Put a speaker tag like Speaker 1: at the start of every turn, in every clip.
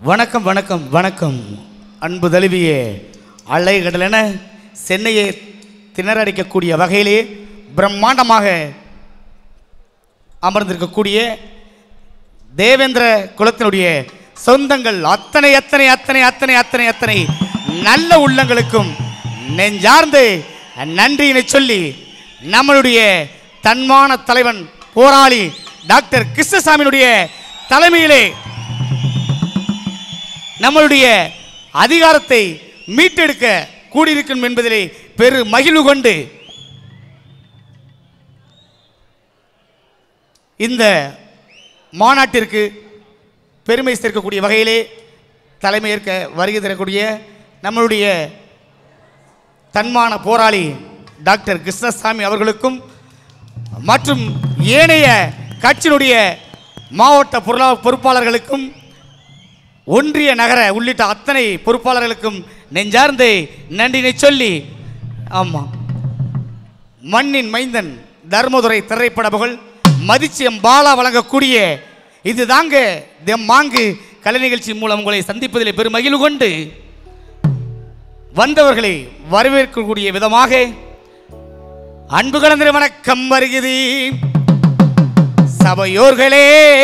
Speaker 1: வணக்கம் வணக்கம் வணக்கம் அன்பு தழுவிய அலைகடலென சென்னையை திணறடிக்கக்கூடிய வகையிலே பிரம்மாண்டமாக அமர்ந்திருக்கக்கூடிய தேவேந்திர குலத்தினுடைய சொந்தங்கள் அத்தனை அத்தனை அத்தனை அத்தனை அத்தனை அத்தனை நல்ல உள்ளங்களுக்கும் நெஞ்சார்ந்து நன்றியினை சொல்லி நம்மளுடைய தன்மான தலைவன் போராளி டாக்டர் கிருஷ்ணசாமியினுடைய தலைமையிலே நம்மளுடைய அதிகாரத்தை மீட்டெடுக்க கூடியிருக்கும் என்பதிலே பெரு மகிழ்வு கொண்டு இந்த மாநாட்டிற்கு பெருமை சேர்க்கக்கூடிய வகையிலே தலைமையேற்க வருகை தரக்கூடிய நம்மளுடைய தன்மான போராளி டாக்டர் கிருஷ்ணசாமி அவர்களுக்கும் மற்றும் ஏனைய கட்சியினுடைய மாவட்ட பொருளா பொறுப்பாளர்களுக்கும் ஒன்றிய நகர உள்ளிட்ட அத்தனை பொறுப்பாளர்களுக்கும் நெஞ்சார்ந்து நன்றினை சொல்லி ஆமாம் மண்ணின் மைந்தன் தர்மதுரை திரைப்பட புகழ் மதிச்சியம் பாலா வழங்கக்கூடிய இது தாங்க தெம் மாங்கு கலை நிகழ்ச்சி மூலம் உங்களை சந்திப்பதில் பெருமகிழ்வு கொண்டு வந்தவர்களை வரவேற்கக்கூடிய விதமாக அன்பு கலந்த வணக்கம் வருகிறது சபையோர்களே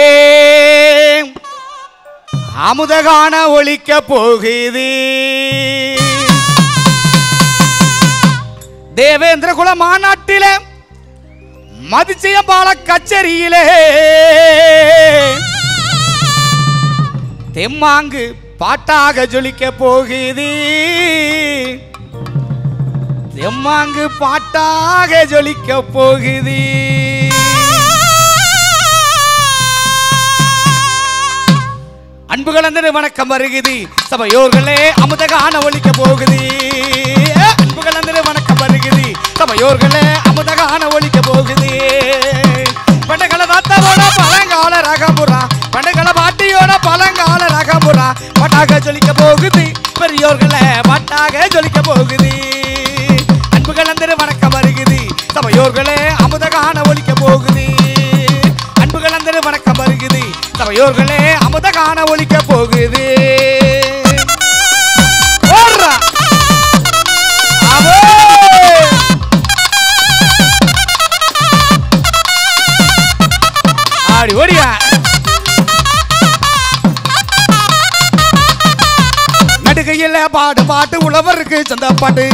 Speaker 1: அமுதகான ஒழிக்க போகுது தேவேந்திர குல மாநாட்டில மதிச்சயம்பால கச்சேரியிலே தெம்மாங்கு பாட்டாக ஜொலிக்க போகுது தெம்மாங்கு பாட்டாக ஜொலிக்க போகுது அன்பு கலந்தது வணக்கம் வருகுது சபையோர்களே அமுதகான ஒழிக்க போகுது அன்பு கலந்தது வணக்கம் வருகுது சபையோர்களே அமுதகான ஒழிக்க போகுது பண்டகள தாத்தாவோட பழங்கால ரகபுரா பண்டகள பாட்டியோட பழங்கால ரகபுரா பட்டாக ஜொலிக்க போகுது பெரியோர்களே பட்டாக ஜொலிக்க போகுது அன்பு கலந்தது வணக்கம் வருகுது சபையோர்களே அமுதகான ஒழிக்க போகுது அன்பு கலந்தது வணக்கம் வருகுது சபையோர்களே அமுத காண ஒழிக்க போகுது ஓடுறா. ஆவே. ஆடி ஓடியா நடுகையில் பாடு பாட்டு உழவருக்கு சொந்த பாட்டு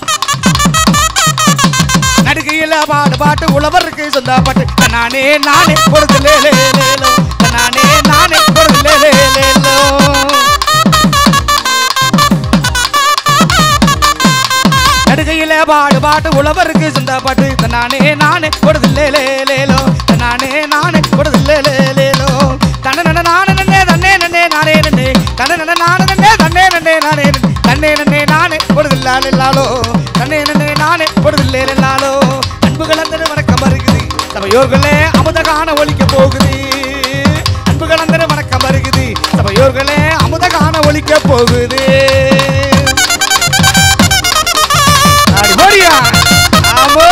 Speaker 1: நடுகையில் பாடு பாட்டு உழவருக்கு சொந்த பாட்டு நானே நானே பொழுது லே லே லேலோ நானே நானே பொழுது லே லே லேலோ நடுகையில் பாடு பாட்டு உழவருக்கு சொந்த பாட்டு நானே நானே பொழுது லே லே லேலோ நானே நானே பொழுது லே லே லேலோ தன்ன நன்ன நானே நன்னே தன்னே நன்னே நானே நன்னே தன்ன நன்ன நானே நன்னே தன்னே நன்னே நானே நன்னே. தன்னே நன்னே நானே பொழுது லாலோ தன்னே நன்னே நானே பொழுது லே லாலோ அன்பு கலந்தது வணக்கம் வருகுது சபையோர்களே அமுத காண ஒழிக்க போகுது அன்பு கலந்தது வணக்கம் வருகுது சபையோர்களே அமுத காண ஒழிக்க போகுது அடி போடியா ஆமோ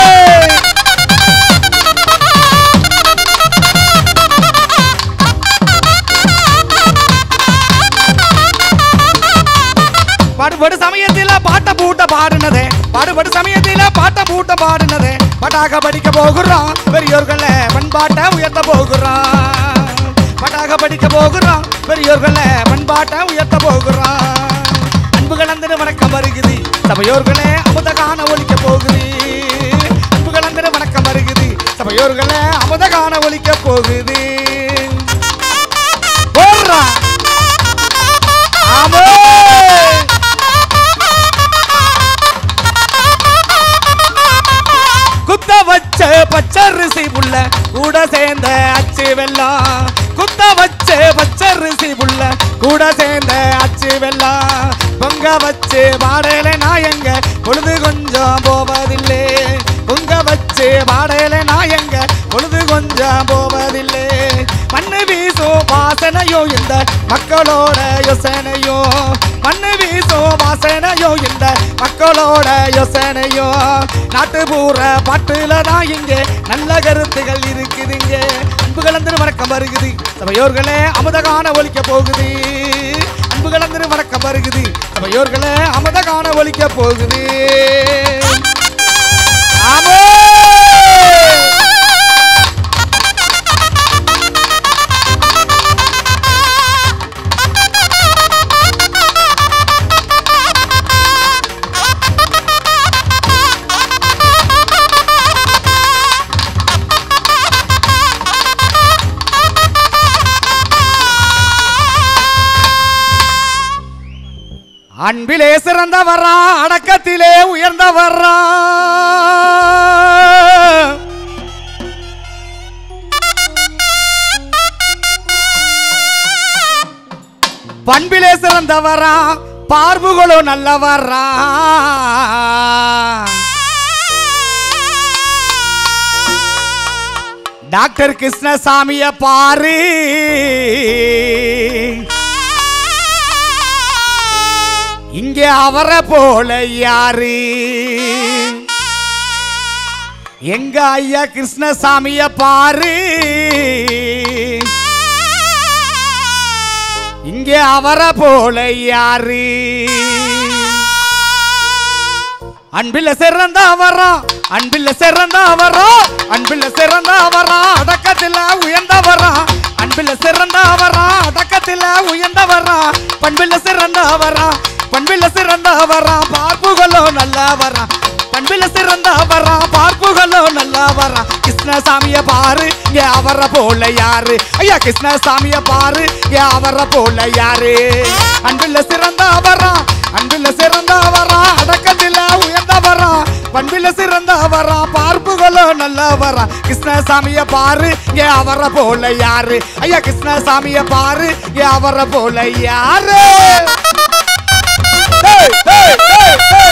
Speaker 1: பாடுபடு சமயத்தில பாட்ட பூட்ட பாடுனதே பாடுபடு சமயத்தில பாட்ட பூட்ட பாடுனதே பட்டாக படிக்க போகிறோம் பெரியோர்கள பண்பாட்டை உயர்த்த போகிறோம் பட்டாக படிக்க போகிறோம் பெரியோர்கள பண்பாட்டை உயர்த்த போகிறோம் அன்பு கலந்தது வணக்கம் வருகுது சபையோர்களே அமுத காண ஒழிக்க போகுது அன்பு கலந்தது வணக்கம் வருகுது சபையோர்களே அமுத காண ஒழிக்க போகுது போடுறா ஆமே குத்த வச்ச பச்சரிசி புள்ள கூட சேர்ந்த அச்சு வெள்ளம் குத்த வச்ச பச்சரிசி புள்ள கூட சேர்ந்த அச்சு வெள்ளம் பொங்க வச்சு பாடல நாயங்க பொழுது கொஞ்சம் போவதில்லை பொங்க வச்சு பாடல நாயங்க பொழுது கொஞ்சம் போவதில்லை மண்ணு வீசும் வாசனையோ இந்த மக்களோட யோசனையோ மண்ணு வீசும் வீசும் வாசனையும் இந்த மக்களோட யோசனையும் நாட்டுப்பூர பாட்டுல தான் இங்கே நல்ல கருத்துகள் இருக்குதுங்க அன்பு கலந்து வணக்கம் வருகுது சபையோர்களே அமுதகான ஒலிக்க போகுது அன்பு கலந்து வணக்கம் வருகுது சபையோர்களே அமுதகான ஒலிக்க போகுது ஆமே அன்பிலே சிறந்தவரா அடக்கத்திலே உயர்ந்தவரா பண்பிலே சிறந்தவரா பார்வுகளோ நல்லவரா டாக்டர் கிருஷ்ணசாமிய பாரு இங்கே அவரை போல யாரு எங்க ஐயா கிருஷ்ணசாமிய பாரு இங்கே அவரை போல யாரு அன்பில் சிறந்த அவரா அன்பில் சிறந்த அவரா அன்பில் சிறந்த அவரா அடக்கத்தில் உயர்ந்தவரா அன்பில் சிறந்த அவரா அடக்கத்தில் உயர்ந்தவரா பண்பில் சிறந்த அவரா பண்பில் சிறந்த அவரா பார்ப்புகளோ நல்லவரா பண்பில் சிறந்த அவரா பார்ப்புகளோ நல்லவரா கிருஷ்ணசாமிய பாரு இங்க அவரை போல யாரு ஐயா கிருஷ்ணசாமிய பாரு இங்க அவரை போல யாரு அன்பில் சிறந்த அவரா அன்பில் சிறந்த அவரா அடக்கத்தில் உயர்ந்தவரா பண்பில் சிறந்த அவரா பார்ப்புகளோ நல்லவரா கிருஷ்ணசாமிய பாரு இங்க அவரை போல யாரு ஐயா கிருஷ்ணசாமிய பாரு இங்க அவரை போல யாரு டேய், டேய், டேய், டேய்.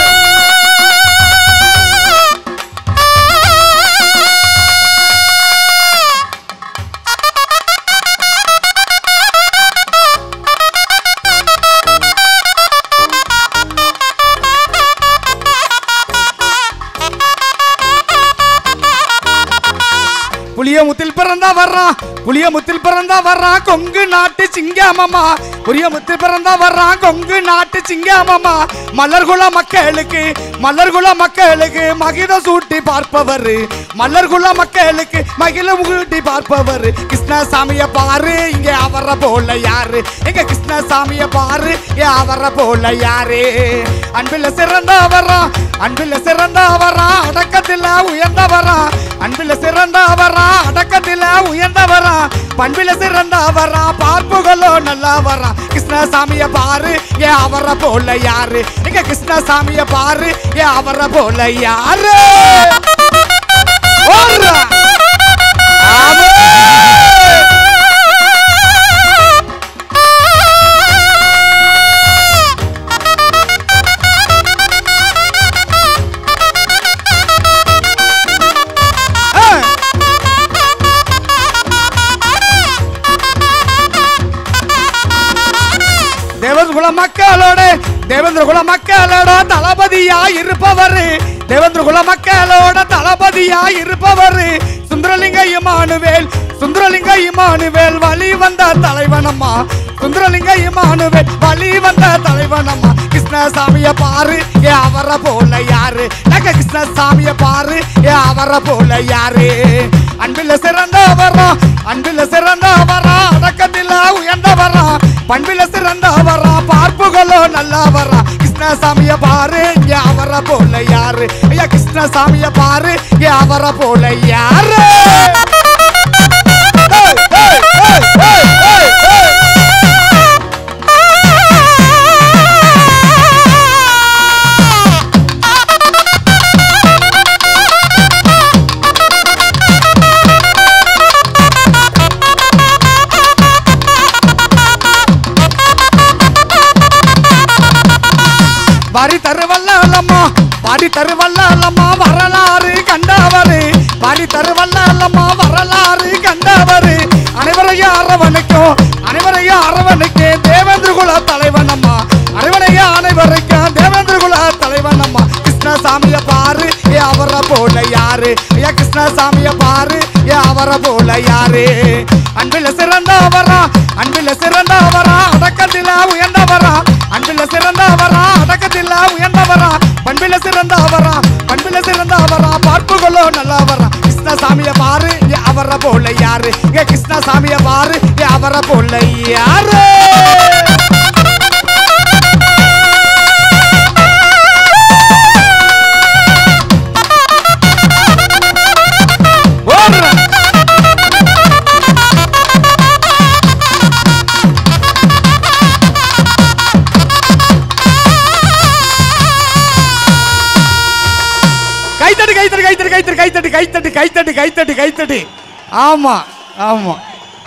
Speaker 1: புளியமுத்தில் பிறந்தா வர்றான் புளியமுத்தில் பிறந்தா வர்றான் கொங்கு நாட்டு சிங்காமம்மா புளியமுத்தில் பிறந்தா வர்றான் கொங்கு நாட்டு சிங்காமம்மா மலர்குல மக்களுக்கு மலர்குல மக்களுக்கு மகித சூட்டி பார்ப்பவர் மலர்குல மக்களுக்கு மகிழ சூட்டி பார்ப்பவர் கிருஷ்ணசாமிய பாரு இங்க அவரை போல யாரு எங்க கிருஷ்ணசாமிய பாரு இங்க அவரை போல யாரு அன்பில் சிறந்தவரா அன்பில் சிறந்தவரா அடக்கத்தில் உயர்ந்தவரா அன்பில் சிறந்தவரா அடக்கத்தில் உயர்ந்தவரா பண்பில் சிறந்தவரா பார்ப்புகளோ நல்லவரா கிருஷ்ணசாமிய பாரு ஏ அவரை போல யாரு எங்க கிருஷ்ணசாமிய பாரு ஏ அவரை போல யாரு ஓடுறா. ஆமே. ஆ. தேவன் குல மக்களோட தேவேந்திர குல மக்களோட தளபதியா இருப்பவர் தேவேந்திர குல மக்களோட தளபதியா இருப்பவர் சுந்தரலிங்க இமானுவேல் சுந்தரலிங்க இமானுவேல் வழி வந்த தலைவனம்மா சுந்தரலிங்க இமானுவேல் வழி வந்த தலைவனம்மா கிருஷ்ணசாமிய பாரு ஏ அவரை போல யாரு நக கிருஷ்ணசாமிய பாரு ஏ அவரை போல யாரு அன்பில் சிறந்தவரா அன்பில் சிறந்தவரா அடக்கத்தில் உயர்ந்தவரா பண்பில் சிறந்தவரா பார்ப்புகளோ நல்லவரா கிருஷ்ணசாமிய பாரு இங்க அவரை போல யாரு ஐயா கிருஷ்ணசாமிய பாரு இங்க அவரை போல யாரு ஏய், ஏய், ஏய், ஏய், ஏய், ஏய். வரி தருவல்லம்மா பாடி தருவல்லம்மா வரலாறு கண்டவரு பாடி தருவல்லம்மா வரலாறு கண்டவரு அனைவரையும் அரவணைக்கும் அனைவரையும் அரவணைக்கு தேவேந்திர குல தலைவனம்மா அனைவரையும் அனைவரை யாரு ஐயா கிருஷ்ணசாமிய பாரு ஏ அவரை போல யாரு அன்பில் சிறந்தவரா அன்பில் சிறந்தவரா அடக்கத்தில் உயர்ந்தவரா அன்பில் சிறந்தவரா அடக்கத்தில் உயர்ந்தவரா பண்பில் சிறந்தவரா பண்பில் சிறந்தவரா பார்ப்புகளோ நல்லவரா கிருஷ்ணசாமிய பாரு ஏ அவரை போல யாரு ஏ கிருஷ்ணசாமிய பாரு ஏ அவரை போல யாரு ஓடுறேன் கைத்தட்டு கைத்தட்டு கைத்தட்டு கைத்தட்டு கைத்தட்டு கைத்தட்டு கைத்தட்டு கைத்தட்டு கைத்தட்டு ஆமா ஆமா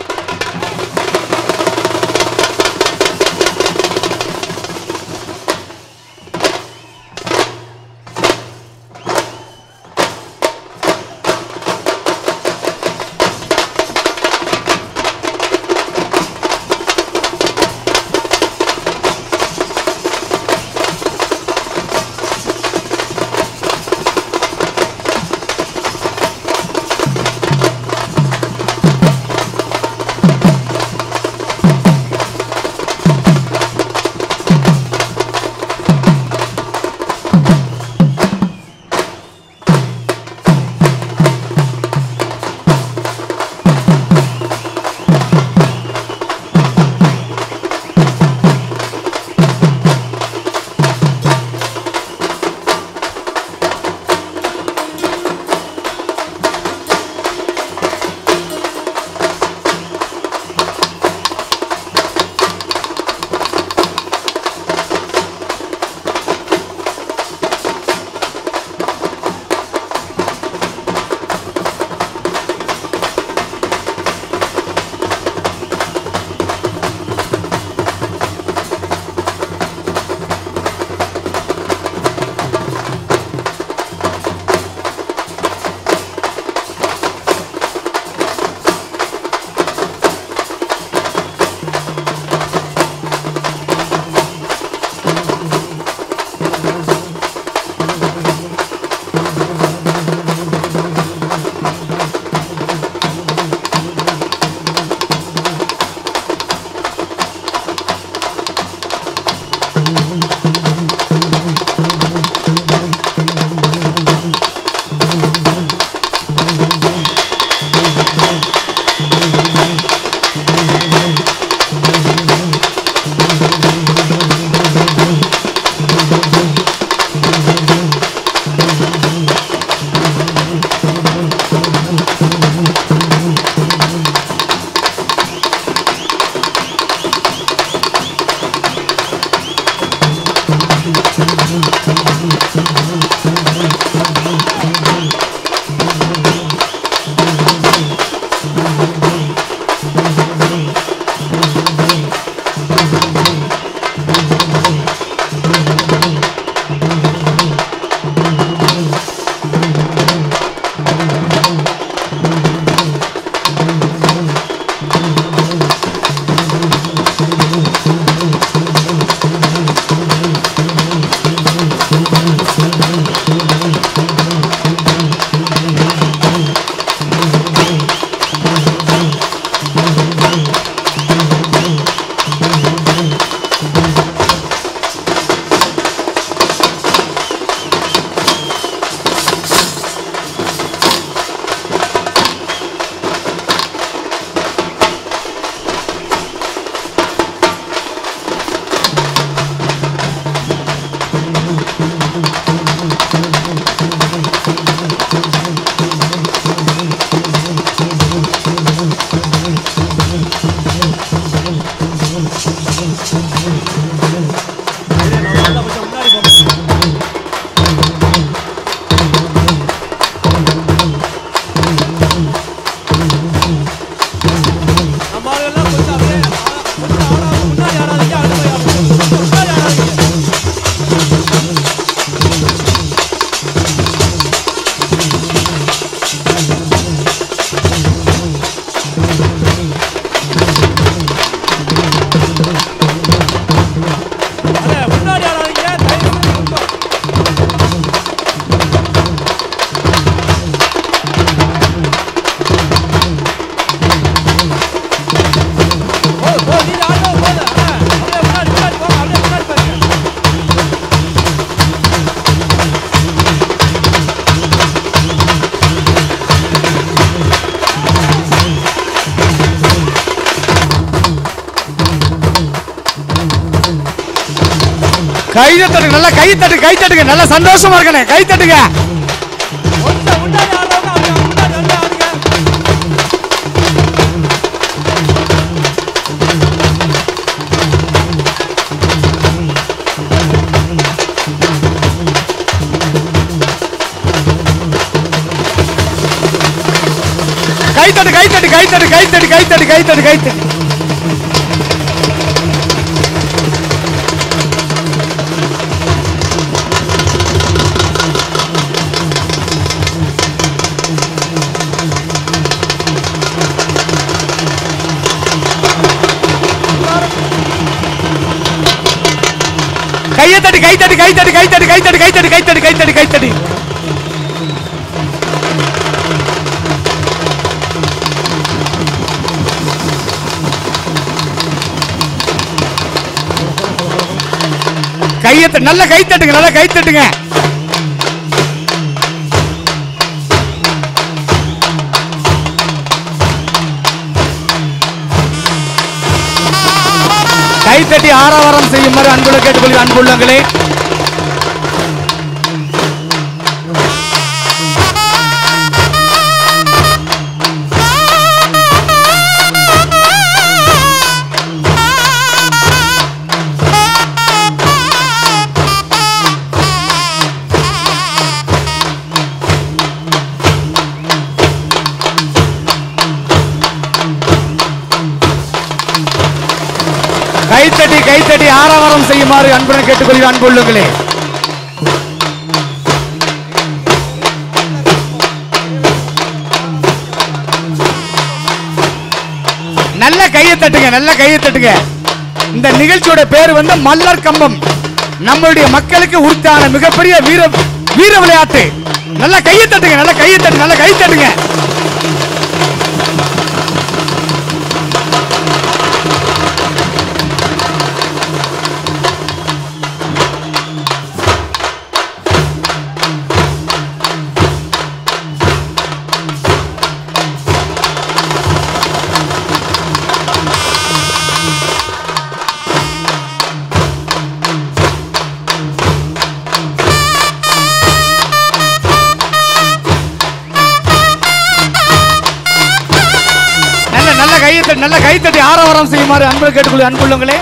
Speaker 2: நம்ம ஆளுங்கெல்லாம் கொஞ்சம் அப்படியே கொஞ்சம் ஆடாம முன்னாடி ஆடாதீங்க அடுத்த போய் ஆடுங்க. கொஞ்சம் முன்னாடி ஆடாதீங்க
Speaker 1: கை தட்டுங்க நல்லா கை தட்டு கை தட்டுங்க நல்லா சந்தோஷமா இருக்கனே கை தட்டுங்க
Speaker 2: கொஞ்சம் முன்னாடி ஆடுறவங்க அப்படியே முன்னாடி வந்து ஆடுங்க
Speaker 1: கை தட்டு கை தட்டு கை தட்டு கை தட்டு கை தட்டு கை தட்டு கை தட்டு கையை தட்டி கை தட்டி கை தட்டி கை தட்டி கை தட்டி கை தட்டி கை தட்டி கை தட்டி கை தட்டி கையை தட்டு நல்ல கை தட்டுங்க நல்ல கை தட்டுங்க கை தட்டி ஆரவாரம் செய்யுமாறு அன்புள்ள கேட்டுக்கொள்கிறேன் அன்புள்ளங்களே கைத்தட்டி கைத்தட்டி ஆரவாரம் செய்யுமாறு அன்புடன் கேட்டுக்கொள்கிறேன் அன்புள்ளங்களே நல்ல கையை தட்டுங்க நல்ல கையை தட்டுங்க இந்த நிகழ்ச்சியோட பேர் வந்து மல்லர் கம்பம் நம்மளுடைய மக்களுக்கு உரித்தான மிகப்பெரிய வீர வீர விளையாட்டு நல்ல கையை தட்டுங்க நல்ல கையை தட்டு நல்ல கை தட்டுங்க நல்ல நல்ல கையை தட்டி நல்ல கை தட்டி ஆரவாரம் செய்யுமாறு அன்பு கேட்டுக்கொள்ள அன்புள்ளங்களே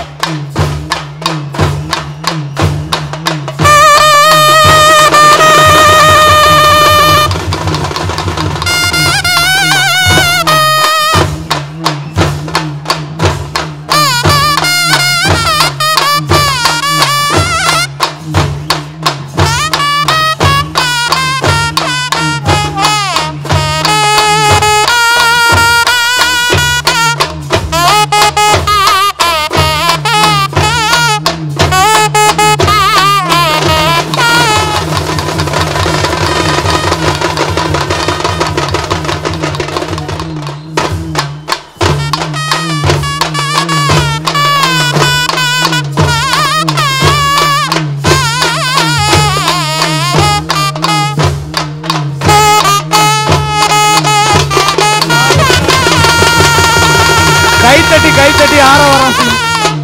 Speaker 1: கை தட்டி கை தட்டி ஆரவாரம் செய்யும்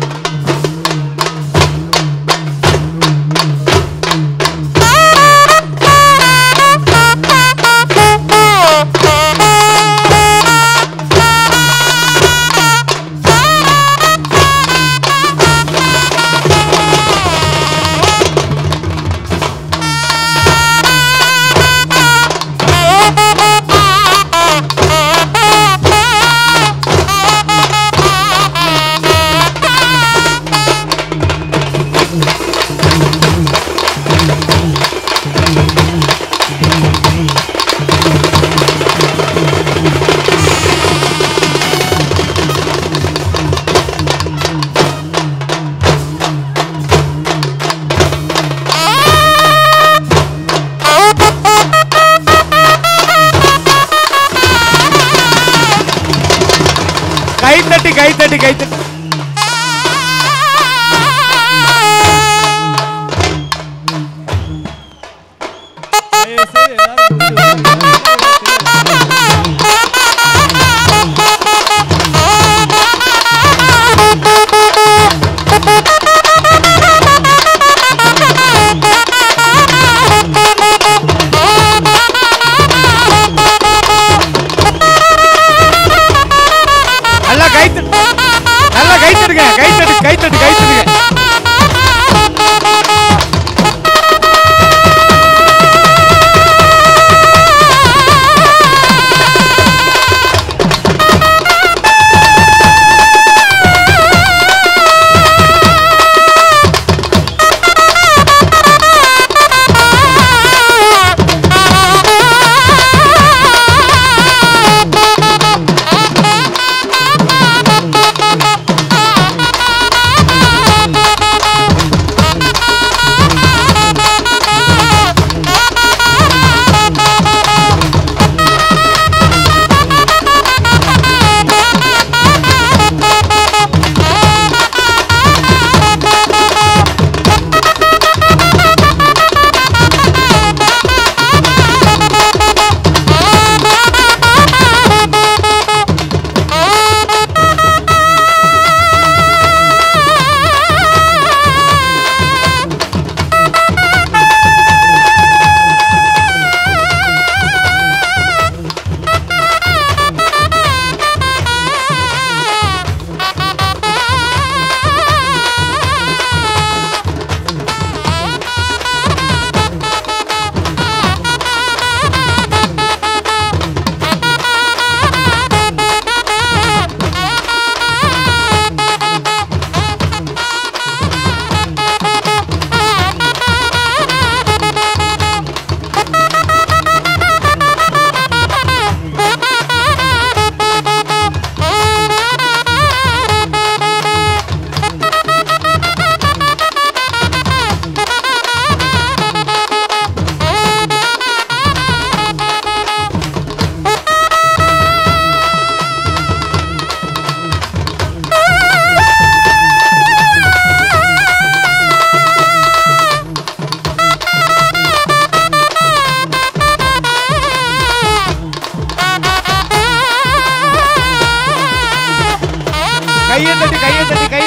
Speaker 1: கை தட்டி கை தட்டி கை தட்டி
Speaker 2: தயவு செய்து எல்லாரும் முடிஞ்சு
Speaker 3: Thank you.
Speaker 1: தட்டி கை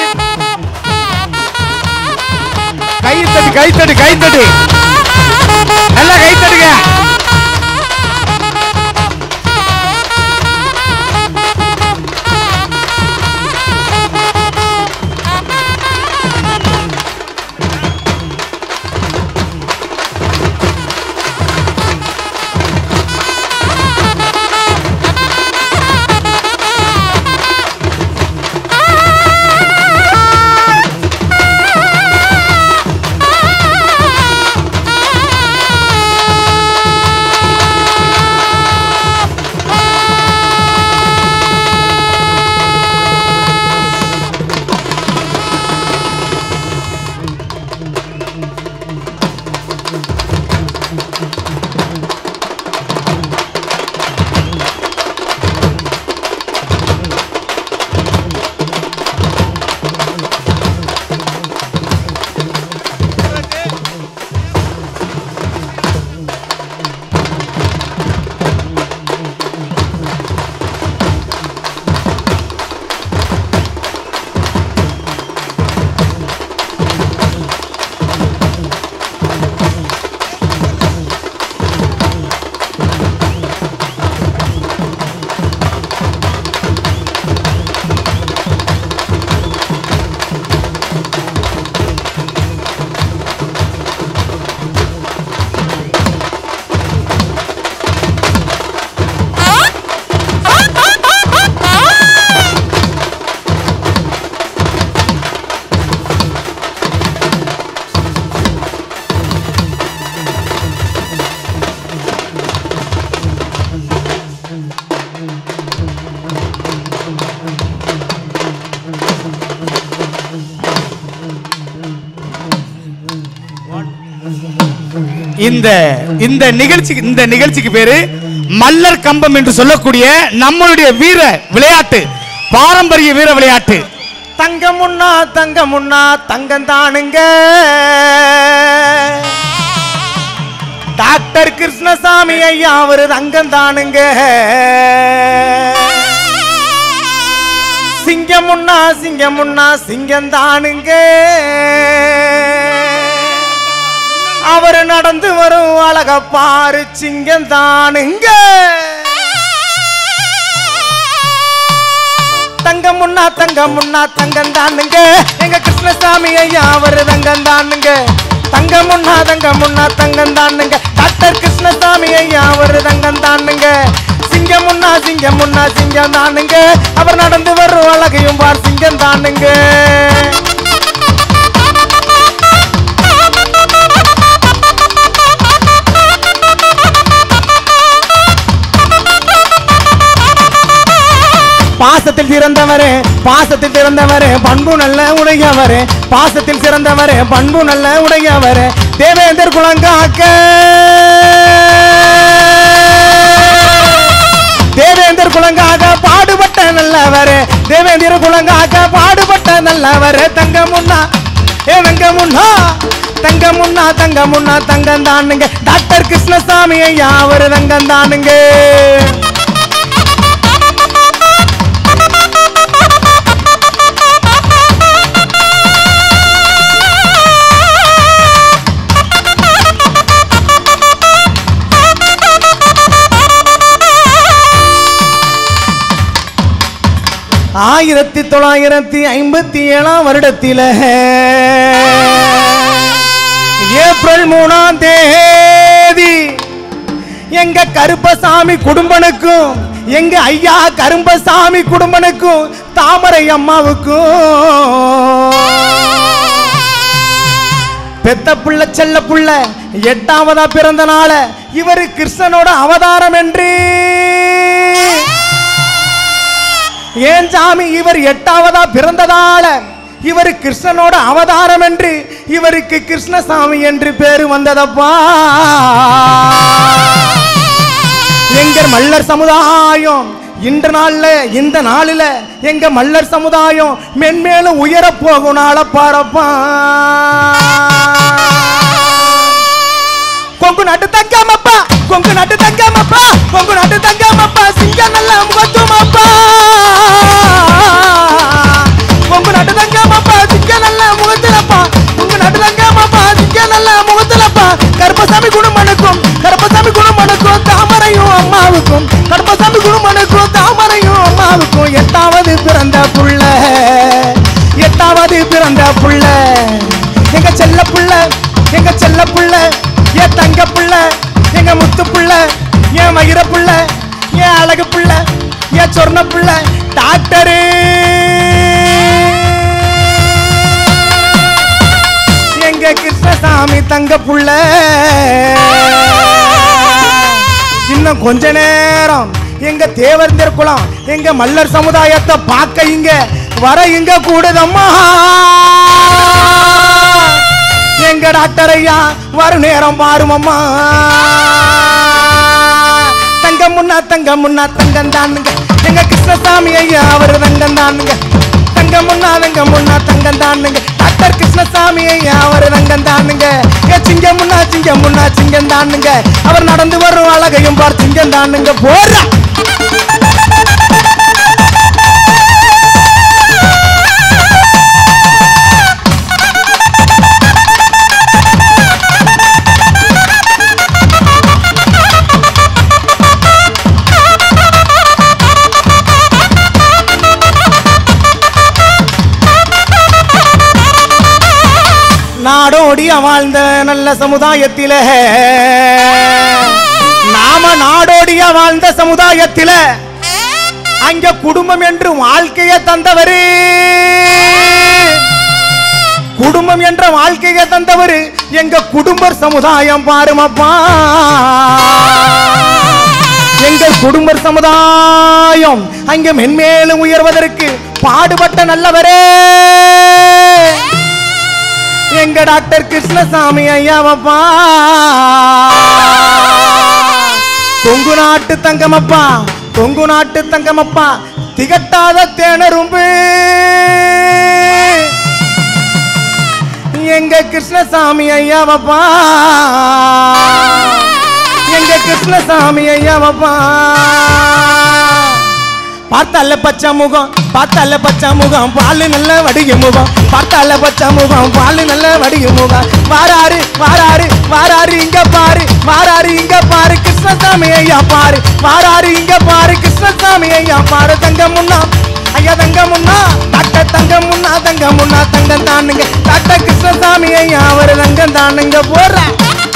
Speaker 1: கை தட்டி கை தட்டி கை தட்டி நல்லா கை தட்டுங்க இந்த இந்த நிகழ்ச்சிக்கு இந்த நிகழ்ச்சிக்கு பேரு மல்லர் கம்பம் என்று சொல்லக்கூடிய நம்மளுடைய வீர விளையாட்டு பாரம்பரிய வீர விளையாட்டு
Speaker 3: தங்கம் முன்னா தங்கம் முன்னா தங்கம் தானுங்க டாக்டர் கிருஷ்ணசாமி ஐயா அவரு தங்கம் தானுங்க சிங்கம் முன்னா சிங்கம் முன்னா சிங்கம் தானுங்க அவரு நடந்து வரும் அழக பாரு சிங்கம் தானுங்க தங்கம் முன்னா தங்கம் முன்னா தங்கம் தானுங்க எங்க கிருஷ்ணசாமி ஐயா அவரு தங்கம் தானுங்க தங்கம் முன்னா தங்கம் முன்னா தங்கம் தானுங்க டாக்டர் கிருஷ்ணசாமி ஐயா அவரு தங்கம் தானுங்க சிங்கம் முன்னா சிங்கம் முன்னா சிங்கம் தானுங்க அவர் நடந்து வரும் அழகையும் பார் சிங்கம் தானுங்க பாசத்தில் சிறந்தவரே பாசத்தில் சிறந்தவரே பண்பு நல்ல உடையவரே பாசத்தில் சிறந்தவரே பண்பு நல்ல உடையவரே தேவேந்தர் குலங்காக்க தேவேந்தர் குலங்காக பாடுபட்ட நல்லவரே தேவேந்திர குலங்காக பாடுபட்ட நல்லவரே தங்க முன்னா ஏ தங்க முன்னா தங்க முன்னா தங்க முன்னா தங்கம் தானுங்க டாக்டர் கிருஷ்ணசாமி ஐயா அவரு தங்கம் தானுங்க ஆயிரத்தி தொள்ளாயிரத்தி ஐம்பத்தி ஏழாம் வருடத்தில ஏப்ரல் மூணாம் தேதி எங்க கருப்பசாமி குடும்பனுக்கும் எங்க ஐயா கரும்பசாமி குடும்பனுக்கும் தாமரை அம்மாவுக்கும் பெத்த புள்ள செல்ல புள்ள எட்டாவதா பிறந்த நாள இவரு கிருஷ்ணனோட அவதாரம் என்று ஏன் சாமி இவர் எட்டாவதா பிறந்ததால இவர் கிருஷ்ணனோட அவதாரம் என்று இவருக்கு கிருஷ்ணசாமி என்று பேரு வந்ததப்பா எங்க மல்லர் சமுதாயம் இன்ற நாள்ல இந்த நாளில எங்க மல்லர் சமுதாயம் மென்மேலும் உயர போகும் நாள பாரப்பா கொங்கு நாட்டு தங்கமப்பா கொங்கு நாட்டு தங்கமப்பா கொங்கு நாட்டு தங்கமப்பா சிங்க நல்ல முகத்துமப்பா கொங்கு நாட்டு தங்க எனக்கும் எட்டாவது பிறந்த புள்ள எட்டாவது பிறந்த புள்ள எங்க செல்ல புள்ள எங்க செல்ல புள்ள என் தங்க புள்ள எங்க முத்து புள்ள என் மகிர புள்ள என் அழகு புள்ள என் சொர்ண புள்ள டாக்டரு எங்க கிருஷ்ணசாமி தங்க புள்ள இன்னும் கொஞ்ச நேரம் எங்க தேவர் குலம் எங்க மல்லர் சமுதாயத்தை பார்க்க இங்க வர இங்க கூடுதம்மா எங்க டாக்டர் ஐயா வரும் நேரம் பாருமம்மா தங்கம் முன்னா தங்கம் முன்னா தங்கம் தானுங்க எங்க கிருஷ்ணசாமி ஐயா அவர் தங்கம் தானுங்க தங்கம் முன்னா தங்கம் முன்னா தங்கம் தானுங்க டாக்டர் கிருஷ்ணசாமி ஐயா அவர் தங்கம் தானுங்க ஏ சிங்கம் முன்னா சிங்கம் முன்னா சிங்கம் தானுங்க அவர் நடந்து வரும் அழகையும் பார் சிங்கம் தானுங்க போறா நாடோடிய வாழ்ந்த நல்ல சமுதாயத்தில நாம நாடோடிய வாழ்ந்த சமுதாயத்தில அங்க குடும்பம் என்று வாழ்க்கையை தந்தவரு குடும்பம் என்ற வாழ்க்கையை தந்தவர் எங்க குடும்பர் சமுதாயம் பாருமப்பா எங்கள் குடும்பர் சமுதாயம் அங்க மென்மேலும் உயர்வதற்கு பாடுபட்ட நல்லவரே எங்க டாக்டர் கிருஷ்ணசாமி ஐயாவப்பா கொங்கு நாட்டு தங்கமப்பா கொங்கு நாட்டு தங்கமப்பா திகட்டாத தேனரும்பு எங்க கிருஷ்ணசாமி ஐயாவப்பா எங்க கிருஷ்ணசாமி ஐயாவப்பா பார்த்தால பச்சை முகம் பார்த்தால பச்சை முகம் பாலு நல்ல வடிக முகம் பார்த்தால பச்சை முகம் பாலு நல்ல வடிக முகம் வாராரு வாராரு வாராரு இங்க பாரு வாராரு இங்க பாரு கிருஷ்ணசாமி ஐயா பாரு வாராரு இங்க பாரு கிருஷ்ணசாமி ஐயா பாரு தங்க முன்னா ஐயா தங்க முன்னா டாக்டர் தங்க முன்னா தங்க முன்னா தங்கம் தானுங்க டாக்டர் கிருஷ்ணசாமி ஐயா அவர் தங்கம் தானுங்க போடுற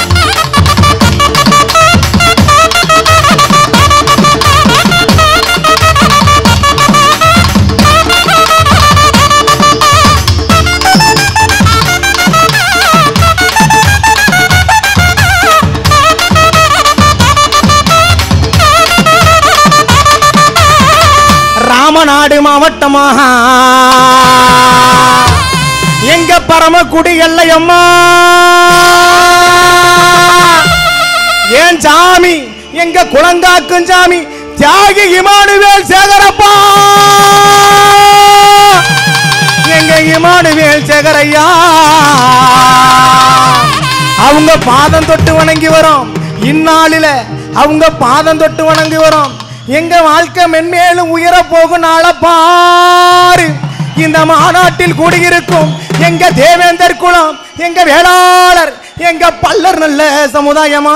Speaker 3: ராமநாடு மாவட்டமா எங்க பரமக்குடி எல்லையம்மா ஏன் சாமி எங்க குளங்காக்கும் சாமி தியாகி இமானுவேல் சேகரப்பா எங்க இமானுவேல் சேகரையா அவங்க பாதம் தொட்டு வணங்கி வரோம் இந்நாளில அவங்க பாதம் தொட்டு வணங்கி வரோம் எங்க வாழ்க்கை மென்மேலும் உயர போகும் நாள பாரு இந்த மாநாட்டில் கூடியிருக்கும் எங்க தேவேந்தர் குலம் எங்க வேளாளர் எங்க பல்லர் நல்ல சமுதாயமா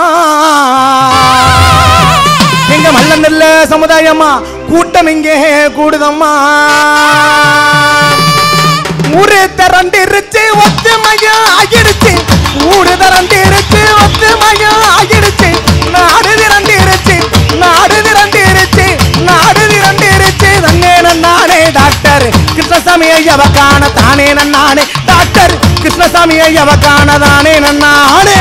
Speaker 3: எங்க மல்ல நல்ல சமுதாயமா கூட்டம் இங்கே கூடுதம்மா ஊரு திரண்டிருச்சு ஒத்துமையா ஆகிடுச்சு ஊரு திரண்டிருச்சு ஒத்துமையா ஆகிடுச்சு நாடு திரண்டிருச்சு நாடு திரண்டிருச்சு நாடு திரண்டிருச்சு தன்னே நானே டாக்டர் கிருஷ்ணசாமி ஐயவ காண தானே நானே டாக்டர் கிருஷ்ணசாமி ஐயவ காண தானே நானே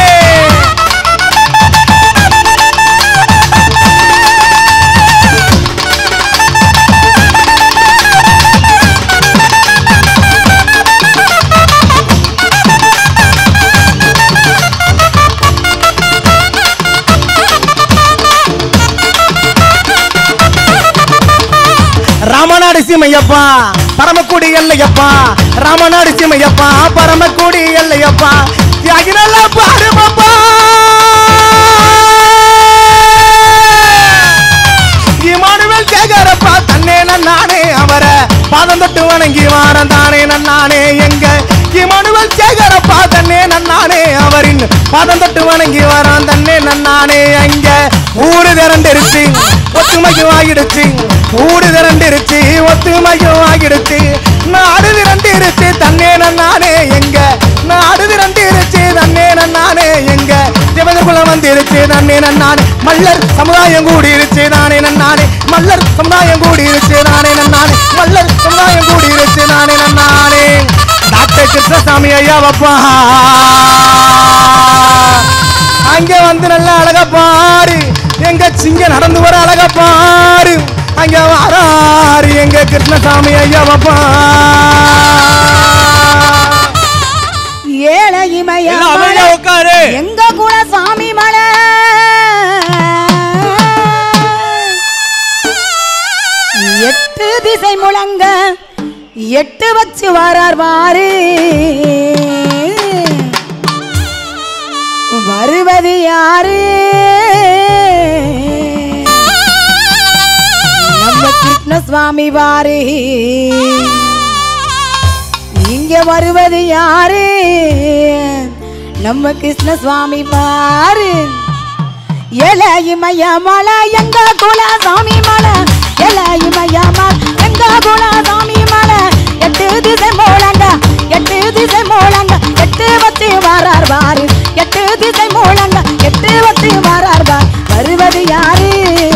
Speaker 3: ராமநாடு சீமையப்பா பரமக்குடி எல்லையப்பா ராமநாடு சீமையப்பா பரமக்குடி எல்லையப்பா தியாகி நல்லா பாருமப்பா இமானுவேல் சேகரப்பா தன்னே நானே அவரை பாதம் தொட்டு வணங்கி வாரம் தானே நானே எங்க இமானுவேல் சேகரப்பா தன்னே நானே அவரின் பாதம் தொட்டு வணங்கி வாரம் தன்னே நானே எங்க ஊரு திரண்டிருச்சு ஒத்துமை ஒத்துமையும் ஆகிடுச்சு கூடு திரண்டிருச்சு ஒத்துமையும் ஆகிடுச்சு நாடு திரண்டிருச்சு தன்னே நானே எங்க நாடு திரண்டிருச்சு தன்னே நானே எங்க தேவதகுலம் வந்திருச்சு நன்னே நானே மல்லர் சமுதாயம் கூடிருச்சு நானே நானே மல்லர் சமுதாயம் கூடிருச்சு நானே நானே மல்லர் சமுதாயம் கூடிருச்சு நானே நானே டாக்டர் கிருஷ்ணசாமி ஐயா வப்பா அங்க வந்து நல்ல அழகா பாரு எங்க சிங்க நடந்து வர அழகா பாரு அங்க வராரு எங்க கிருஷ்ணசாமி ஐயா வப்பா
Speaker 4: ஏழை இமய
Speaker 2: எல்லாம் அமைதியா
Speaker 4: மலை,
Speaker 2: உட்காரு
Speaker 4: எங்க குல சாமி மலை எட்டு திசை முழங்க எட்டு வச்சு வாரார் வாரு வருவது யாரு நம்ம கிருஷ்ணசுவாமி வாரு இங்க வருவது யாரு நம்ம கிருஷ்ணசுவாமி பாரு எலையுமைய மலை எங்க குலசாமி மலை எலையுமைய மலை எங்க குலசாமி மலை எட்டு திசை மூலங்க எட்டு திசை மூலங்க எட்டு வச்சு வாரார் பாரு எட்டு திசை மூலங்க எட்டு வச்சு வாரார் பார் வருவது யாரு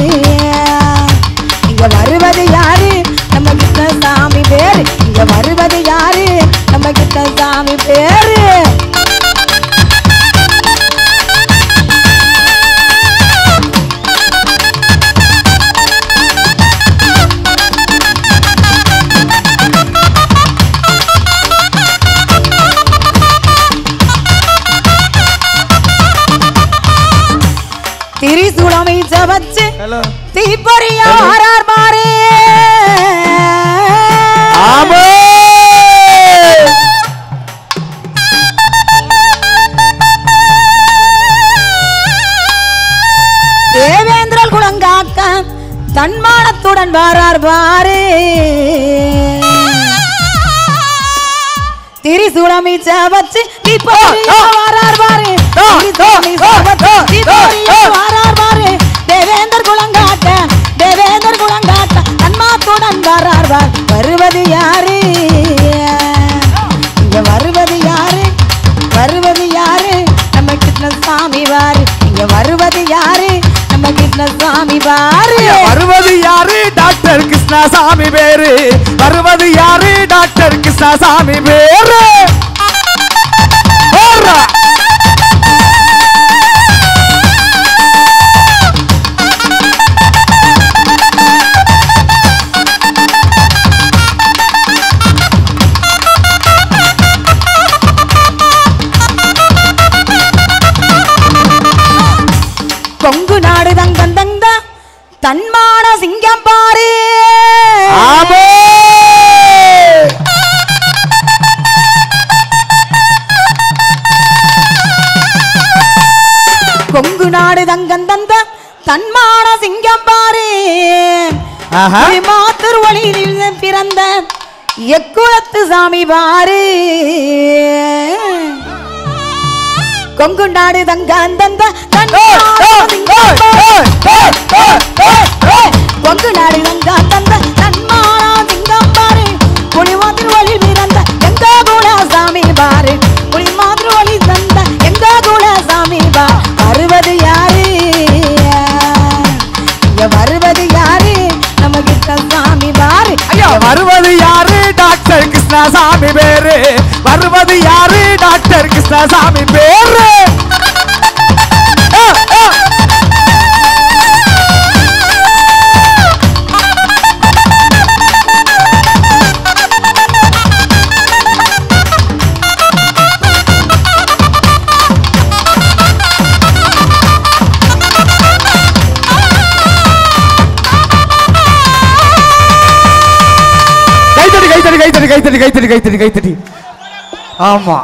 Speaker 4: இங்க வருவது யாரு நம்ம கிருஷ்ணசாமி பேரு இங்க வருவது யாரு நம்ம கிருஷ்ணசாமி பேரு திரிசூலம் வீச்ச வச்சு
Speaker 3: ஹலோ
Speaker 4: தீப்பொறிய ஆறார் பாரு
Speaker 3: ஆமா
Speaker 4: தேவேந்திரல் குலங்காக்க தன்மானத்துடன் வாரார் பாரு திரிசூலம் வீச்ச வச்சு தீப்பொறிய வாரார் பாரு திரிசூலம் வீச்ச வச்சு தீப்பொறிய வாரார் பாரு தேவேந்தர் குலங்காட்ட தேவேந்தர் குலங்காட்ட தன்மாத்துடன் வாரார் பார் வருவது யாரு இங்க வருவது யாரு வருவது யாரு நம்ம கிருஷ்ணசாமி வாரு இங்க வருவது யாரு நம்ம கிருஷ்ணசாமி வாரு
Speaker 3: வருவது யாரு டாக்டர் கிருஷ்ணசாமி பேரு வருவது யாரு டாக்டர் கிருஷ்ணசாமி பேரு போடுறா.
Speaker 4: கொங்கு நாடு தங்கம் தங்க தன்மான சிங்கம் பாரு
Speaker 3: ஆமே
Speaker 4: கொங்கு நாடு தங்கம் தந்த தன்மான சிங்கம் பாரு
Speaker 3: ஆஹா.
Speaker 4: மாத்தர் ஒளியில் பிறந்த எக்குளத்து சாமி பாரு கொங்கு நாடு தங்கம் தந்த தன்மான சிங்கம் பாரு. கொங்கு நாடு தங்கம் தந்த தன்மான சிங்கம் பாரு புலி மாதிரி ஒளி பிறந்த எங்க குலசாமி பாரு புலி மாதிரி ஒளி தந்த எங்க குலசாமி பா வருவது யாரு இங்க வருவது யாரு நம்ம கிட்ட சாமி பாரு
Speaker 3: ஐயா வருவது யாரு டாக்டர் கிருஷ்ணசாமி பேரு வருவது யாரு டாக்டர் கிருஷ்ணசாமி பேரு ஆ, ஆ. கைத்தடி கைத்தடி கைத்தடி கைத்தடி கைத்தடி கைத்தடி கைத்தடி ஆமா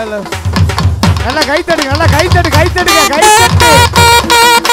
Speaker 3: நல்ல நல்லா கை தட்டுங்க நல்லா கை தட்டு கை தட்டுங்க கை தட்டு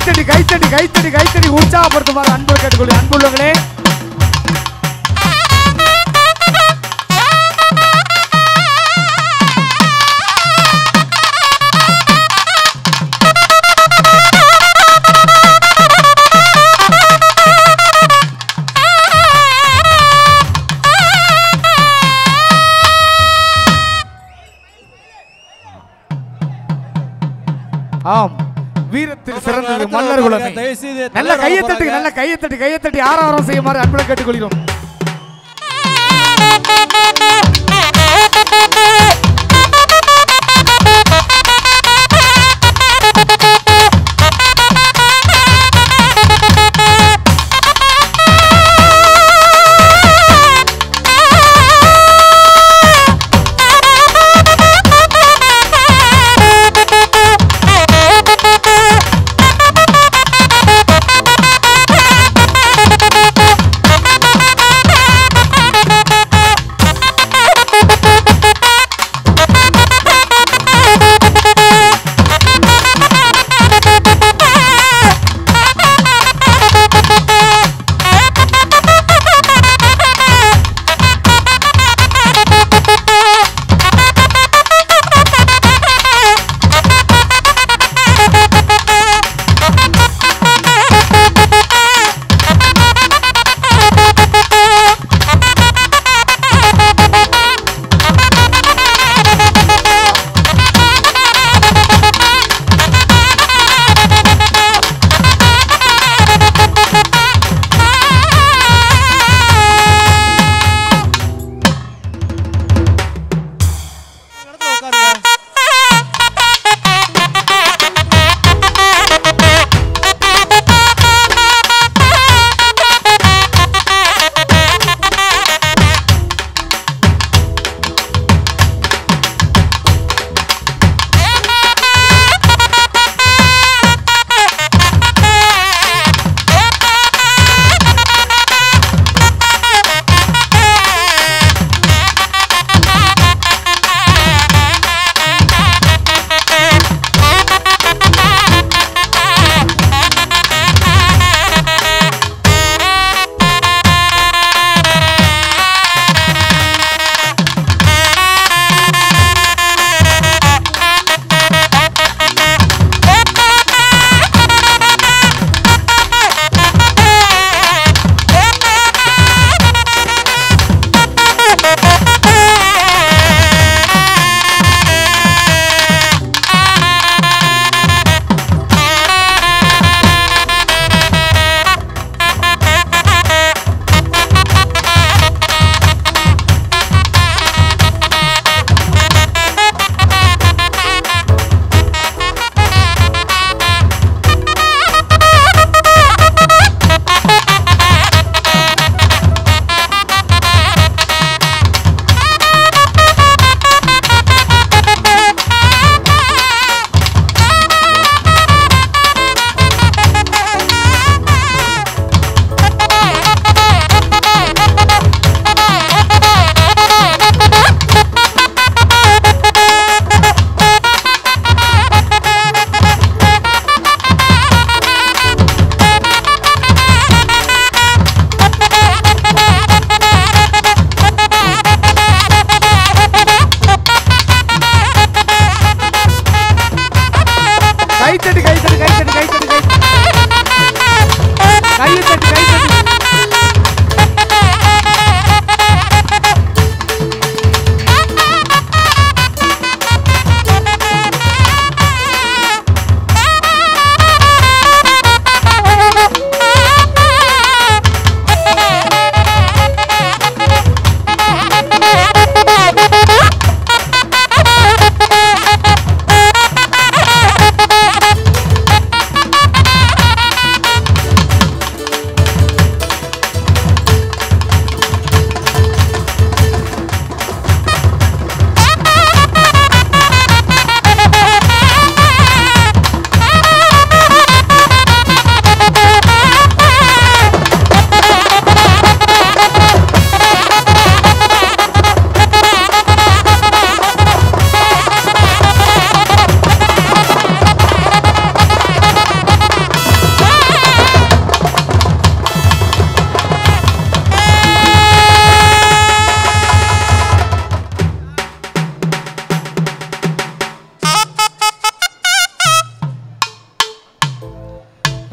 Speaker 1: கைத்தடி கைத்தடி கைத்தடி கைத்தடி உற்சாகப்படுத்துமாறு அன்பு கேட்டுக்கொள்ளு அன்புள்ளவங்களே ஆம் வீரத்தில் சிறந்தது மன்னர் குலமே
Speaker 2: தயவு செய்து
Speaker 1: நல்ல கையை தட்டி நல்ல கையை தட்டி கையை தட்டி ஆறாரம் செய்யுமாறு அன்புடன் கேட்டுக்கொள்கிறோம்
Speaker 5: Thank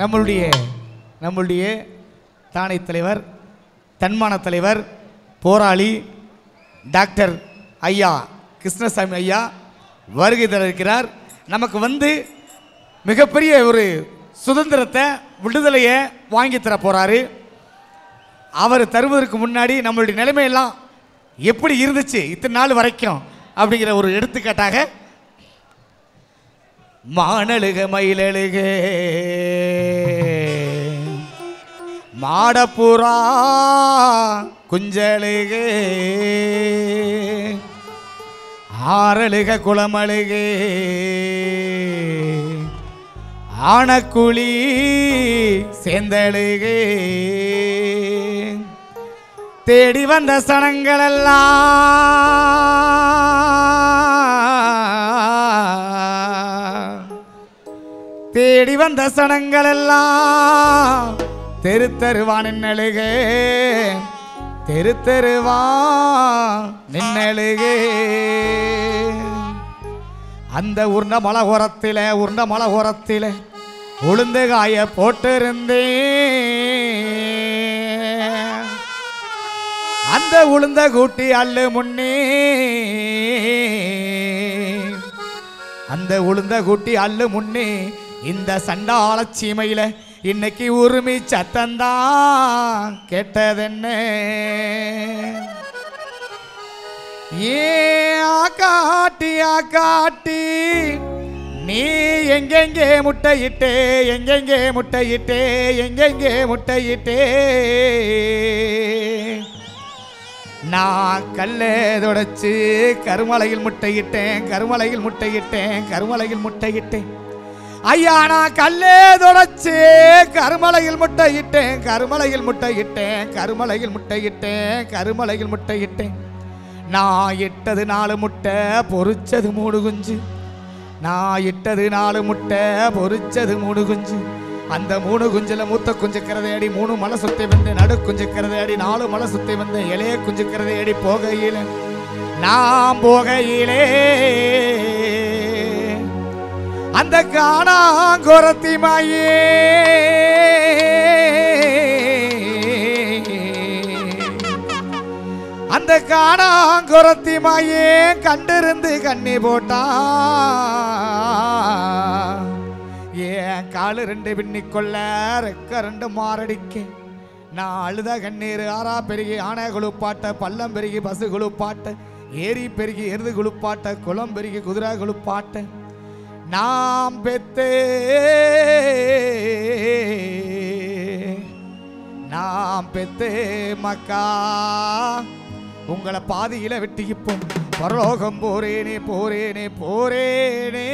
Speaker 1: நம்மளுடைய நம்மளுடைய தானை தலைவர் தன்மான தலைவர் போராளி டாக்டர் ஐயா கிருஷ்ணசாமி ஐயா வருகை தர இருக்கிறார் நமக்கு வந்து மிகப்பெரிய ஒரு சுதந்திரத்தை விடுதலையை வாங்கி தர போறாரு அவர் தருவதற்கு முன்னாடி நம்மளுடைய நிலைமையெல்லாம் எப்படி இருந்துச்சு இத்தனை நாள் வரைக்கும் அப்படிங்கிற ஒரு எடுத்துக்காட்டாக மானழுக மயிலழுக மாடப்புறா குஞ்சழுக ஆறழுக குளமழுக ஆனக்குழி சேந்தழுக தேடி வந்த சனங்களெல்லாம் தேடி வந்த சனங்களெல்லாம் தெரு தெருவா நின்னழுகே தெரு தெருவா நின்னழுகே அந்த உருண்ட மலை ஓரத்தில உருண்ட மலை ஓரத்தில உளுந்து காய போட்டிருந்தேன் அந்த உளுந்த கூட்டி அள்ளு முன்னே அந்த உளுந்த கூட்டி அள்ளு முன்னே இந்த சண்டாள சீமையில இன்னைக்கு உரிமை சத்தந்தான் கேட்டதென்ன ஏ ஆக்காட்டி ஆக்காட்டி நீ எங்கெங்கே முட்டையிட்டே எங்கெங்கே முட்டையிட்டே எங்கெங்கே முட்டையிட்டே நான் கல்லே தொடச்சு கருமலையில் முட்டையிட்டேன் கருமலையில் முட்டையிட்டேன் கருமலையில் முட்டையிட்டேன் ஐயா நான் கல்லே தொடச்சு கருமலையில் முட்டையிட்டேன் கருமலையில் முட்டையிட்டேன் கருமலையில் முட்டையிட்டேன் கருமலையில் முட்டையிட்டேன் நான் இட்டது நாலு முட்டை பொரிச்சது மூணு குஞ்சு நான் இட்டது நாலு முட்டை பொரிச்சது மூணு குஞ்சு அந்த மூணு குஞ்சுல மூத்த குஞ்சுக்கிறதை அடி மூணு மலை சுத்தி வந்து நடு குஞ்சுக்கிறதை அடி நாலு மலை சுத்தி வந்து இளைய குஞ்சுக்கிறதை அடி போகையில நான் போகையிலே அந்த காணாங்குரத்தி மாயே அந்த காணாங்குரத்தி மாயே கண்டிருந்து கண்ணி போட்டா ஏன் காலு ரெண்டு பின்னிக்கொள்ள ரெக்க ரெண்டு மாரடிக்க நான் அழுத கண்ணீர் ஆறா பெருகி ஆனை குழுப்பாட்ட பள்ளம் பெருகி பசு குழுப்பாட்ட ஏரி பெருகி எருது குழுப்பாட்ட குளம் பெருகி குதிரை குழுப்பாட்ட நாம் பெத்தே நாம் பெத்தே மக்கா உங்களை பாதியில வெட்டி இப்போ பரலோகம் போறேனே போறேனே போறேனே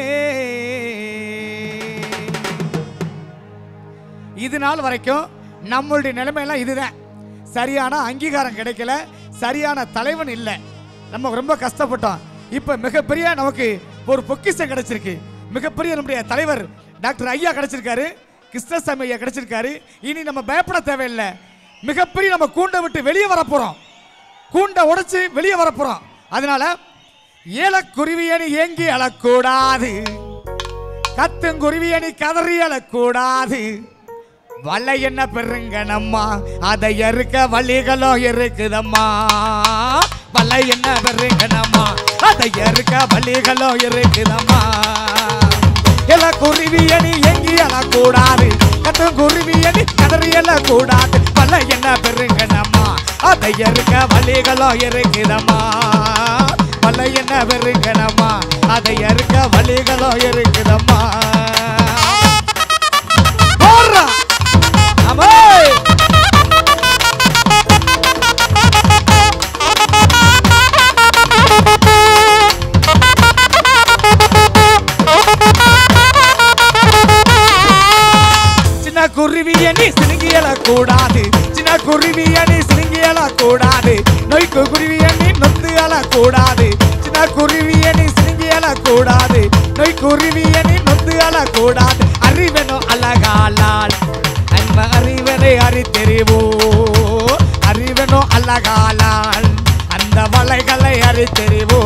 Speaker 1: இது நாள் வரைக்கும் நம்மளுடைய நிலைமையெல்லாம் இதுதான் சரியான அங்கீகாரம் கிடைக்கல சரியான தலைவன் இல்லை நம்ம ரொம்ப கஷ்டப்பட்டோம் இப்போ மிகப்பெரிய நமக்கு ஒரு பொக்கிஷம் கிடைச்சிருக்கு மிகப்பெரிய நம்முடைய தலைவர் டாக்டர் ஐயா கிடைச்சிருக்காரு கிருஷ்ணசாமி ஐயா கிடைச்சிருக்காரு இனி நம்ம பயப்பட தேவையில்லை மிகப்பெரிய நம்ம கூண்டை விட்டு வெளியே வரப்போறோம் கூண்டை உடைச்சு வெளியே வரப்போறோம் அதனால ஏலக்குருவியணி ஏங்கி அழக்கூடாது கத்துங்குருவியணி கதறி அழக்கூடாது வலை என்ன பெருங்க நம்மா அதை எருக்க வழிகளும் இருக்குதம்மா வலை என்ன பெருங்க நம்மா அதை எருக்க வழிகளும் இருக்குதம்மா எல குருவியணி எங்கி அழக்கூடாது கத்து குருவியணி கதறி எழக்கூடாது வலை என்ன பெருங்க நம்மா அதை எருக்க வழிகளும் இருக்குதம்மா வலை என்ன பெருங்க நம்மா அதை எருக்க வழிகளும் இருக்குதம்மா போடுறா அம்மே சின்ன குருவிய நீ சினுங்கியல கூடாது சின்ன குருவிய நீ சினுங்கியல கூடாது நொய்க்கு குருவிய நீ நொந்து அல கூடாது சின்ன குருவிய நீ சினுங்கியல கூடாது நொய் குருவிய நீ நொந்து அல கூடாது அறிவனோ அழகாலால் அன்ப அறிவனை அறித்தெறிவோ அறிவனோ அழகாலால் அந்த வலைகளை அறித்தெறிவோ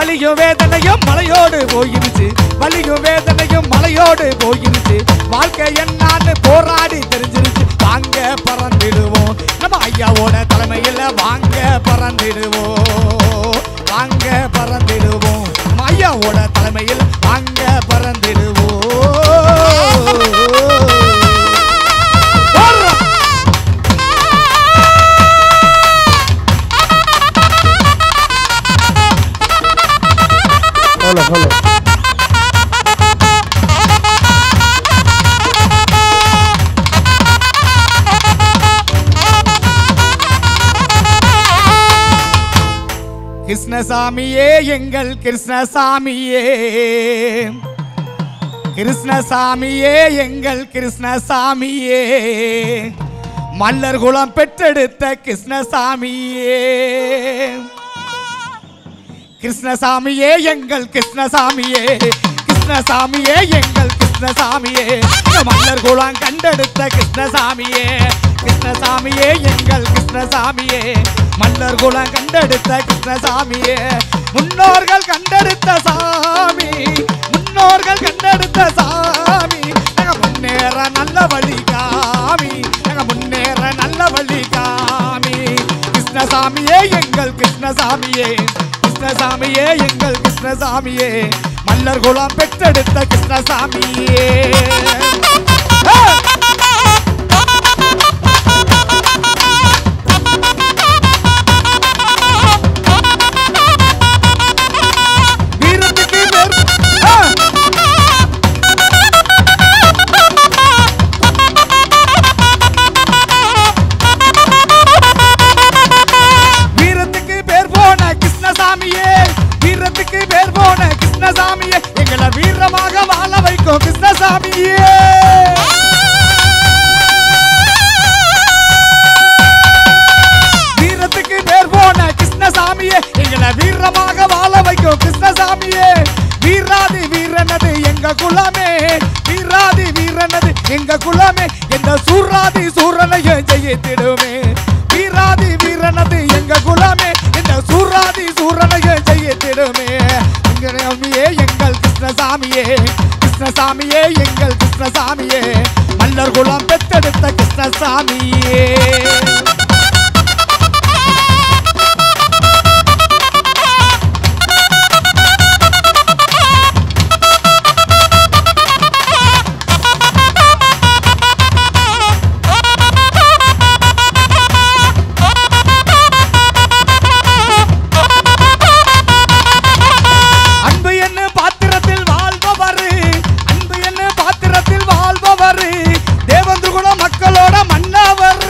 Speaker 1: வலியும் வேதனையும் மலையோடு போயிருச்சு வலியும் வேதனையும் மலையோடு போயிருச்சு வாழ்க்கை என்னான்னு போராடி தெரிஞ்சிருச்சு வாங்க பறந்திடுவோம் நம்ம ஐயாவோட தலைமையில் வாங்க பறந்திடுவோம் வாங்க பறந்திடுவோம் நம்ம ஐயாவோட தலைமையில் வாங்க பறந்திடுவோம் போடுறோம்.
Speaker 3: சொல்ல சொல்லு
Speaker 1: கிருஷ்ணசாமியே எங்கள் கிருஷ்ணசாமியே கிருஷ்ணசாமியே எங்கள் கிருஷ்ணசாமியே மல்லர் குலம் பெற்றெடுத்த கிருஷ்ணசாமியே கிருஷ்ணசாமியே எங்கள் கிருஷ்ணசாமியே கிருஷ்ணசாமியே எங்கள் கிருஷ்ணசாமியே இந்த மன்னர் குலம் கண்டெடுத்த கிருஷ்ணசாமியே கிருஷ்ணசாமியே எங்கள் கிருஷ்ணசாமியே மன்னர் குலம் கண்டெடுத்த கிருஷ்ணசாமியே முன்னோர்கள் கண்டெடுத்த சாமி முன்னோர்கள் கண்டெடுத்த சாமி எங்க முன்னேற நல்ல வழி காமி எங்க முன்னேற நல்ல வழி காமி கிருஷ்ணசாமியே எங்கள் கிருஷ்ணசாமியே கிருஷ்ணசாமியே எங்கள் கிருஷ்ணசாமியே மல்லர் குலம் பெற்றெடுத்த கிருஷ்ணசாமியே ஆ! வீரத்துக்கு பேர் ஆ! வீரத்துக்கு பேர் போன கிருஷ்ணசாமியே வீரத்துக்கு பேர் போன கிருஷ்ணசாமியே எங்களை வீரமாக வாழ வைக்கும் கிருஷ்ணசாமியே வீரத்துக்கு பேர் போன கிருஷ்ணசாமியே எங்களை வீரமாக வாழ வைக்கும் கிருஷ்ணசாமியே வீராதி வீரனது எங்க குலமே வீராதி வீரனது எங்க குலமே எந்த சூராதி சூரனையும் ஜெயித்திடுமே வீராதி வீரனது எங்க குலமே இந்த சூராதி சூரனையும் ஜெயித்திடுமே எங்கே எங்கள் கிருஷ்ணசாமியே கிருஷ்ணசாமியே எங்கள் கிருஷ்ணசாமியே மல்லர் குலம் பெத்தெடுத்த கிருஷ்ணசாமியே அன்பு என்ன பாத்திரத்தில் வாழ்பவர் அன்பு என்ன பாத்திரத்தில் வாழ்பவர் தேவந்து குல மக்களோட மன்னவர்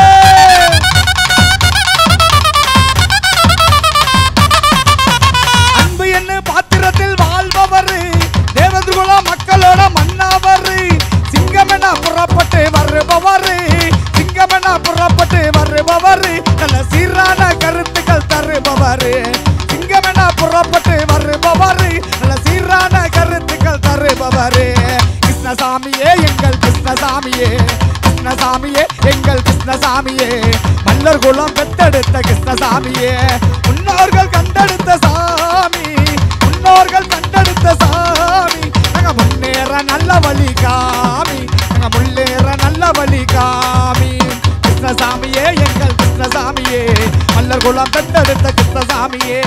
Speaker 1: அன்பு என்ன பாத்திரத்தில் வாழ்பவர் தேவந்து குல மக்களோட மன்னவர் சிங்கமென புறப்பட்டு வருபவர் சிங்கமென புறப்பட்டு வருபவர் நல்ல சீரான கருத்துக்கள் தருபவர் சிங்கமென புறப்பட்டு வருபவர் நல்ல சீரான கருத்துக்கள் தருபவர் கிருஷ்ணசாமியே எங்கள் கிருஷ்ணசாமியே கிருஷ்ணசாமியே எங்கள் கிருஷ்ணசாமியே மல்லர் குலம் பெத்தெடுத்த கிருஷ்ணசாமியே முன்னோர்கள் கண்டெடுத்த சாமி முன்னோர்கள் கண்டெடுத்த சாமி நாங்க முன்னேற நல்ல வழி காமி நாங்க முன்னேற நல்ல வழி காமி கிருஷ்ணசாமியே எங்கள் கிருஷ்ணசாமியே மல்லர் குலம் பெத்தெடுத்த கிருஷ்ணசாமியே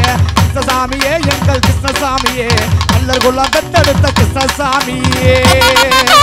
Speaker 1: கிருஷ்ணசாமியே எங்கள் கிருஷ்ணசாமியே மல்லர் குலம் பெத்தெடுத்த கிருஷ்ணசாமியே